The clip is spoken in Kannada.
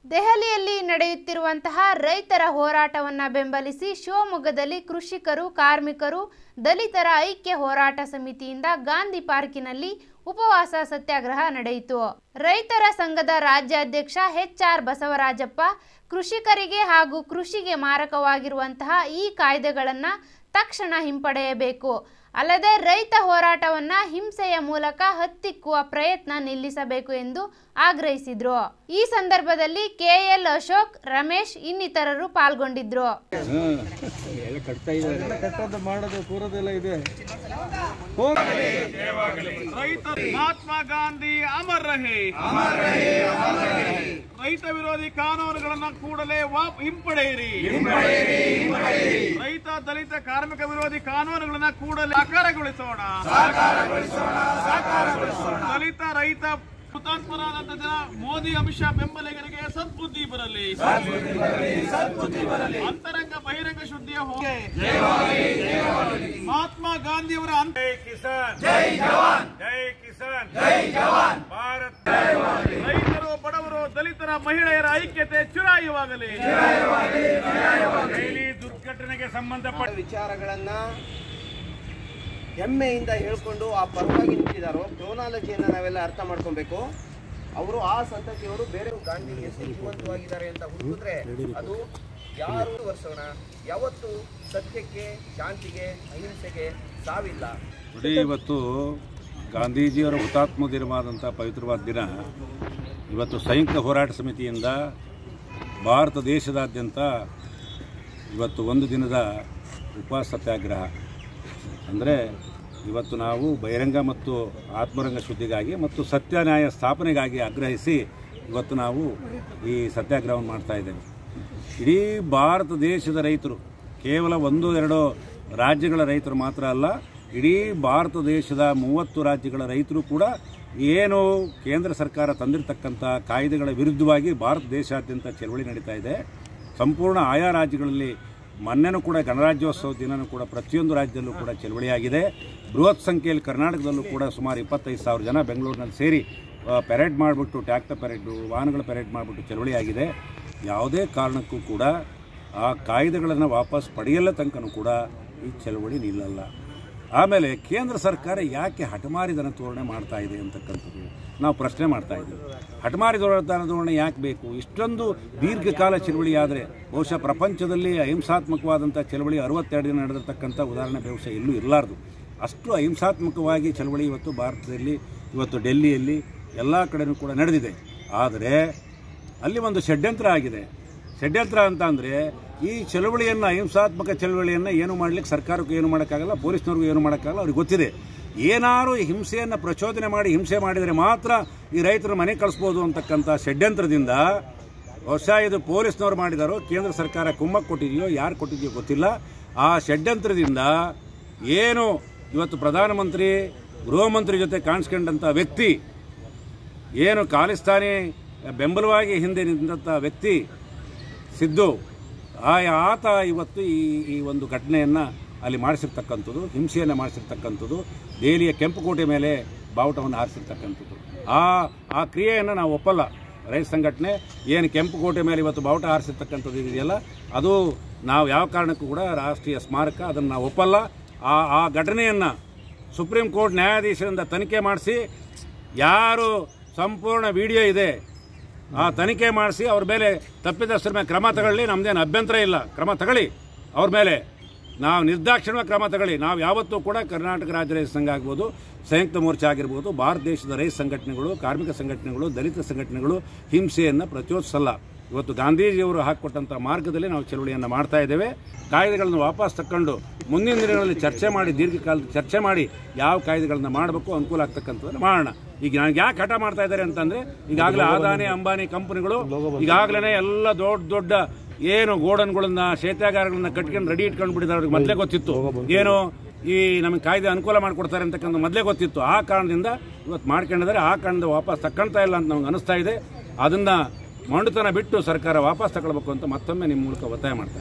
ದೆಹಲಿಯಲ್ಲಿ ನಡೆಯುತ್ತಿರುವಂತಹ ರೈತರ ಹೋರಾಟವನ್ನು ಬೆಂಬಲಿಸಿ ಶಿವಮೊಗ್ಗದಲ್ಲಿ ಕೃಷಿಕರು ಕಾರ್ಮಿಕರು ದಲಿತರ ಐಕ್ಯ ಹೋರಾಟ ಸಮಿತಿಯಿಂದ ಗಾಂಧಿ ಪಾರ್ಕಿನಲ್ಲಿ ಉಪವಾಸ ಸತ್ಯಾಗ್ರಹ ನಡೆಯಿತು ರೈತರ ಸಂಘದ ರಾಜ್ಯಾಧ್ಯಕ್ಷ ಎಚ್ ಆರ್ ಬಸವರಾಜಪ್ಪ ಕೃಷಿಕರಿಗೆ ಹಾಗೂ ಕೃಷಿಗೆ ಮಾರಕವಾಗಿರುವಂತಹ ಈ ಕಾಯ್ದೆಗಳನ್ನು ತಕ್ಷಣ ಹಿಂಪಡೆಯಬೇಕು ಅಲ್ಲದೆ ರೈತ ಹೋರಾಟವನ್ನ ಹಿಂಸೆಯ ಮೂಲಕ ಹತ್ತಿಕ್ಕುವ ಪ್ರಯತ್ನ ನಿಲ್ಲಿಸಬೇಕು ಎಂದು ಆಗ್ರಹಿಸಿದ್ರು ಈ ಸಂದರ್ಭದಲ್ಲಿ ಕೆಎಲ್ ಅಶೋಕ್ ರಮೇಶ್ ಇನ್ನಿತರರು ಪಾಲ್ಗೊಂಡಿದ್ರು ಎಲ್ಲ ಕಟ್ತಾ ಇದ್ದಾರೆ ಕಟ್ಟೋದು ಮಾಡೋದು ಕೂರೋದೆಲ್ಲ ಇದೆ ರೈತ ಮಹಾತ್ಮ ಗಾಂಧಿ ಅಮರ್ ರಹೆ ರೈತ ವಿರೋಧಿ ಕಾನೂನುಗಳನ್ನ ಕೂಡಲೇ ವಾಪ್ ಹಿಂಪಡೆಯಿರಿ ರೈತ ದಲಿತ ಕಾರ್ಮಿಕ ವಿರೋಧಿ ಕಾನೂನುಗಳನ್ನ ಕೂಡಲೇ ಸಾಕಾರಗೊಳಿಸೋಣ ದಲಿತ ರೈತ ಹುತಾತ್ಮರಾದಂತ ಜನ ಮೋದಿ ಅಮಿತ್ ಶಾ ಬೆಂಬಲಿಗರಿಗೆ ಸದ್ಬುದ್ಧಿ ಬರಲಿ ಅಂತರಂಗ ಬಹಿರಂಗ ಶುದ್ಧಿಯ ಹೋಗಿ ಮಹಾತ್ಮ ಗಾಂಧಿಯವರ ಅಂತ ಜೈ ಕಿಸಾನ್ ಜೈ ಜವಾನ್ ಜೈ ಕಿಸಾನ್ ಜೈ ಜವಾನ್ ಭಾರತ್ ರೈತರು ಬಡವರು ದಲಿತರ ಮಹಿಳೆಯರ ಐಕ್ಯತೆ ಚಿರಾಯುವಾಗಲಿ ದೆಹಲಿ ದುರ್ಘಟನೆಗೆ ಸಂಬಂಧಪಟ್ಟ ವಿಚಾರಗಳನ್ನ ಹೆಮ್ಮೆಯಿಂದ ಹೇಳ್ಕೊಂಡು ಆ ಪರವಾಗಿ ನಿಂತಿದ್ದಾರೋ ಕ್ರೋನಾಲಜಿಯನ್ನು ನಾವೆಲ್ಲ ಅರ್ಥ ಮಾಡ್ಕೊಬೇಕು ಅವರು ಆ ಸಂತತಿಯವರು ಬೇರೆ ಗಾಂಧಿ ಎಷ್ಟು ಜೀವಂತವಾಗಿದ್ದಾರೆ ಅಂತ ಹುಡುಕಿದ್ರೆ ಅದು ಯಾರು ವರ್ಷೋಣ ಯಾವತ್ತು ಸತ್ಯಕ್ಕೆ ಶಾಂತಿಗೆ ಅಹಿಂಸೆಗೆ ಸಾವಿಲ್ಲ ನೋಡಿ ಇವತ್ತು ಗಾಂಧೀಜಿಯವರ ಹುತಾತ್ಮ ದಿನವಾದಂಥ ಪವಿತ್ರವಾದ ದಿನ ಇವತ್ತು ಸಂಯುಕ್ತ ಹೋರಾಟ ಸಮಿತಿಯಿಂದ ಭಾರತ ದೇಶದಾದ್ಯಂತ ಇವತ್ತು ಒಂದು ದಿನದ ಉಪವಾಸ ಸತ್ಯಾಗ್ರಹ ಅಂದರೆ ಇವತ್ತು ನಾವು ಬಹಿರಂಗ ಮತ್ತು ಆತ್ಮರಂಗ ಶುದ್ಧಿಗಾಗಿ ಮತ್ತು ಸತ್ಯ ನ್ಯಾಯ ಸ್ಥಾಪನೆಗಾಗಿ ಆಗ್ರಹಿಸಿ ಇವತ್ತು ನಾವು ಈ ಸತ್ಯಾಗ್ರಹವನ್ನು ಮಾಡ್ತಾ ಇದ್ದೇವೆ ಇಡೀ ಭಾರತ ದೇಶದ ರೈತರು ಕೇವಲ ಒಂದು ಎರಡು ರಾಜ್ಯಗಳ ರೈತರು ಮಾತ್ರ ಅಲ್ಲ ಇಡೀ ಭಾರತ ದೇಶದ ಮೂವತ್ತು ರಾಜ್ಯಗಳ ರೈತರು ಕೂಡ ಏನು ಕೇಂದ್ರ ಸರ್ಕಾರ ತಂದಿರತಕ್ಕಂಥ ಕಾಯ್ದೆಗಳ ವಿರುದ್ಧವಾಗಿ ಭಾರತ ದೇಶಾದ್ಯಂತ ಚಳವಳಿ ನಡೀತಾ ಇದೆ ಸಂಪೂರ್ಣ ಆಯಾ ರಾಜ್ಯಗಳಲ್ಲಿ ಮೊನ್ನೆನೂ ಕೂಡ ಗಣರಾಜ್ಯೋತ್ಸವ ದಿನನೂ ಕೂಡ ಪ್ರತಿಯೊಂದು ರಾಜ್ಯದಲ್ಲೂ ಕೂಡ ಚಳವಳಿಯಾಗಿದೆ ಬೃಹತ್ ಸಂಖ್ಯೆಯಲ್ಲಿ ಕರ್ನಾಟಕದಲ್ಲೂ ಕೂಡ ಸುಮಾರು ಇಪ್ಪತ್ತೈದು ಸಾವಿರ ಜನ ಬೆಂಗಳೂರಿನಲ್ಲಿ ಸೇರಿ ಪೆರೇಡ್ ಮಾಡಿಬಿಟ್ಟು ಟ್ಯಾಕ್ಟರ್ ಪೆರೇಡು ವಾಹನಗಳ ಪೆರೇಡ್ ಮಾಡಿಬಿಟ್ಟು ಚಳವಳಿಯಾಗಿದೆ ಯಾವುದೇ ಕಾರಣಕ್ಕೂ ಕೂಡ ಆ ಕಾಯ್ದೆಗಳನ್ನು ವಾಪಸ್ ಪಡೆಯಲ್ಲ ತನಕನೂ ಕೂಡ ಈ ಚಳವಳಿ ನಿಲ್ಲಲ್ಲ ಆಮೇಲೆ ಕೇಂದ್ರ ಸರ್ಕಾರ ಯಾಕೆ ಹಠಮಾರಿ ದನ ತೋರಣೆ ಮಾಡ್ತಾ ಇದೆ ಅಂತಕ್ಕಂಥದ್ದು ನಾವು ಪ್ರಶ್ನೆ ಮಾಡ್ತಾ ಇದ್ದೀವಿ ಹಠಮಾರಿ ದನ ಧೋರಣೆ ಯಾಕೆ ಬೇಕು ಇಷ್ಟೊಂದು ದೀರ್ಘಕಾಲ ಚಳವಳಿ ಆದರೆ ಬಹುಶಃ ಪ್ರಪಂಚದಲ್ಲಿ ಅಹಿಂಸಾತ್ಮಕವಾದಂಥ ಚಳವಳಿ ಅರವತ್ತೆರಡು ದಿನ ನಡೆದಿರ್ತಕ್ಕಂಥ ಉದಾಹರಣೆ ಬಹುಶಃ ಎಲ್ಲೂ ಇರಲಾರ್ದು ಅಷ್ಟು ಅಹಿಂಸಾತ್ಮಕವಾಗಿ ಚಳವಳಿ ಇವತ್ತು ಭಾರತದಲ್ಲಿ ಇವತ್ತು ಡೆಲ್ಲಿಯಲ್ಲಿ ಎಲ್ಲ ಕಡೆನೂ ಕೂಡ ನಡೆದಿದೆ ಆದರೆ ಅಲ್ಲಿ ಒಂದು ಷಡ್ಯಂತ್ರ ಆಗಿದೆ ಷಡ್ಯಂತ್ರ ಅಂತ ಅಂದರೆ ಈ ಚಳವಳಿಯನ್ನು ಅಹಿಂಸಾತ್ಮಕ ಚಳವಳಿಯನ್ನು ಏನು ಮಾಡಲಿಕ್ಕೆ ಸರ್ಕಾರಕ್ಕೂ ಏನು ಮಾಡೋಕ್ಕಾಗಲ್ಲ ಪೊಲೀಸ್ನವ್ರಿಗೂ ಏನು ಮಾಡೋಕ್ಕಾಗಲ್ಲ ಅವ್ರಿಗೆ ಗೊತ್ತಿದೆ ಏನಾರು ಈ ಹಿಂಸೆಯನ್ನು ಪ್ರಚೋದನೆ ಮಾಡಿ ಹಿಂಸೆ ಮಾಡಿದರೆ ಮಾತ್ರ ಈ ರೈತರ ಮನೆ ಕಳಿಸ್ಬೋದು ಅಂತಕ್ಕಂಥ ಷಡ್ಯಂತ್ರದಿಂದ ಬಹುಶಃ ಇದು ಪೊಲೀಸ್ನವ್ರು ಮಾಡಿದಾರೋ ಕೇಂದ್ರ ಸರ್ಕಾರ ಕುಮ್ಮಕ್ಕೆ ಕೊಟ್ಟಿದೆಯೋ ಯಾರು ಕೊಟ್ಟಿದೆಯೋ ಗೊತ್ತಿಲ್ಲ ಆ ಷಡ್ಯಂತ್ರದಿಂದ ಏನು ಇವತ್ತು ಪ್ರಧಾನಮಂತ್ರಿ ಗೃಹ ಮಂತ್ರಿ ಜೊತೆ ಕಾಣಿಸ್ಕೊಂಡಂಥ ವ್ಯಕ್ತಿ ಏನು ಖಾಲಿಸ್ತಾನಿ ಬೆಂಬಲವಾಗಿ ಹಿಂದೆ ನಿಂತ ವ್ಯಕ್ತಿ ಸಿದ್ದು ಆ ಆತ ಇವತ್ತು ಈ ಈ ಒಂದು ಘಟನೆಯನ್ನು ಅಲ್ಲಿ ಮಾಡಿಸಿರ್ತಕ್ಕಂಥದ್ದು ಹಿಂಸೆಯನ್ನು ಮಾಡಿಸಿರ್ತಕ್ಕಂಥದ್ದು ದೆಹಲಿಯ ಕೆಂಪುಕೋಟೆ ಮೇಲೆ ಬಾವುಟವನ್ನು ಹಾರಿಸಿರ್ತಕ್ಕಂಥದ್ದು ಆ ಆ ಕ್ರಿಯೆಯನ್ನು ನಾವು ಒಪ್ಪಲ್ಲ ರೈತ ಸಂಘಟನೆ ಏನು ಕೆಂಪುಕೋಟೆ ಮೇಲೆ ಇವತ್ತು ಬಾವುಟ ಹಾರಿಸಿರ್ತಕ್ಕಂಥದ್ದು ಇದೆಯಲ್ಲ ಅದು ನಾವು ಯಾವ ಕಾರಣಕ್ಕೂ ಕೂಡ ರಾಷ್ಟ್ರೀಯ ಸ್ಮಾರಕ ಅದನ್ನು ನಾವು ಒಪ್ಪಲ್ಲ ಆ ಆ ಘಟನೆಯನ್ನು ಸುಪ್ರೀಂ ಕೋರ್ಟ್ ನ್ಯಾಯಾಧೀಶರಿಂದ ತನಿಖೆ ಮಾಡಿಸಿ ಯಾರು ಸಂಪೂರ್ಣ ವಿಡಿಯೋ ಇದೆ ಆ ತನಿಖೆ ಮಾಡಿಸಿ ಅವ್ರ ಮೇಲೆ ತಪ್ಪಿದಷ್ಟರ ಮೇಲೆ ಕ್ರಮ ತಗೊಳ್ಳಿ ನಮ್ದೇನು ಅಭ್ಯಂತರ ಇಲ್ಲ ಕ್ರಮ ತಗೊಳ್ಳಿ ಅವ್ರ ಮೇಲೆ ನಾವು ನಿರ್ದಾಕ್ಷಿಣ್ಯ ಕ್ರಮ ತಗೊಳ್ಳಿ ನಾವು ಯಾವತ್ತೂ ಕೂಡ ಕರ್ನಾಟಕ ರಾಜ್ಯ ರೈತ ಸಂಘ ಆಗ್ಬೋದು ಸಂಯುಕ್ತ ಮೋರ್ಚಾ ಆಗಿರ್ಬೋದು ಭಾರತ ದೇಶದ ರೈತ ಸಂಘಟನೆಗಳು ಕಾರ್ಮಿಕ ಸಂಘಟನೆಗಳು ದಲಿತ ಸಂಘಟನೆಗಳು ಹಿಂಸೆಯನ್ನು ಪ್ರಚೋದಿಸಲ್ಲ ಇವತ್ತು ಗಾಂಧೀಜಿಯವರು ಹಾಕಿಕೊಟ್ಟಂಥ ಮಾರ್ಗದಲ್ಲಿ ನಾವು ಚಳವಳಿಯನ್ನು ಮಾಡ್ತಾ ಇದ್ದೇವೆ ಕಾಯ್ದೆಗಳನ್ನು ವಾಪಸ್ ತಕ್ಕೊಂಡು ಮುಂದಿನ ದಿನಗಳಲ್ಲಿ ಚರ್ಚೆ ಮಾಡಿ ದೀರ್ಘಕಾಲದ ಚರ್ಚೆ ಮಾಡಿ ಯಾವ ಕಾಯ್ದೆಗಳನ್ನು ಮಾಡಬೇಕು ಅನುಕೂಲ ಆಗ್ತಕ್ಕಂಥದ್ದನ್ನು ಮಾಡೋಣ ಈಗ ನನಗೆ ಯಾಕೆ ಹಠ ಮಾಡ್ತಾ ಇದ್ದಾರೆ ಅಂತಂದ್ರೆ ಈಗಾಗಲೇ ಅದಾನಿ ಅಂಬಾನಿ ಕಂಪನಿಗಳು ಈಗಾಗಲೇ ಎಲ್ಲ ದೊಡ್ಡ ದೊಡ್ಡ ಏನು ಗೋಡನ್ಗಳನ್ನ ಶೈತ್ಯಾಗಾರಗಳನ್ನ ಕಟ್ಕೊಂಡು ರೆಡಿ ಇಟ್ಕೊಂಡು ಬಿಟ್ಟಿದ್ದಾರೆ ಅವ್ರಿಗೆ ಮೊದಲೇ ಗೊತ್ತಿತ್ತು ಏನು ಈ ನಮಗೆ ಕಾಯ್ದೆ ಅನುಕೂಲ ಮಾಡಿಕೊಡ್ತಾರೆ ಅಂತಕ್ಕಂಥ ಮೊದಲೇ ಗೊತ್ತಿತ್ತು ಆ ಕಾರಣದಿಂದ ಇವತ್ತು ಮಾಡ್ಕೊಂಡಿದ್ದಾರೆ ಆ ಕಾರಣದಿಂದ ವಾಪಸ್ ತಕ್ಕೊಳ್ತಾ ಇಲ್ಲ ಅಂತ ನಮ್ಗೆ ಅನಿಸ್ತಾ ಇದೆ ಅದನ್ನ ಮೊಂಡುತನ ಬಿಟ್ಟು ಸರ್ಕಾರ ವಾಪಸ್ ತಗೊಳ್ಬೇಕು ಅಂತ ಮತ್ತೊಮ್ಮೆ ನಿಮ್ಮ ಮೂಲಕ ಒತ್ತಾಯ ಮಾಡ್ತಾರೆ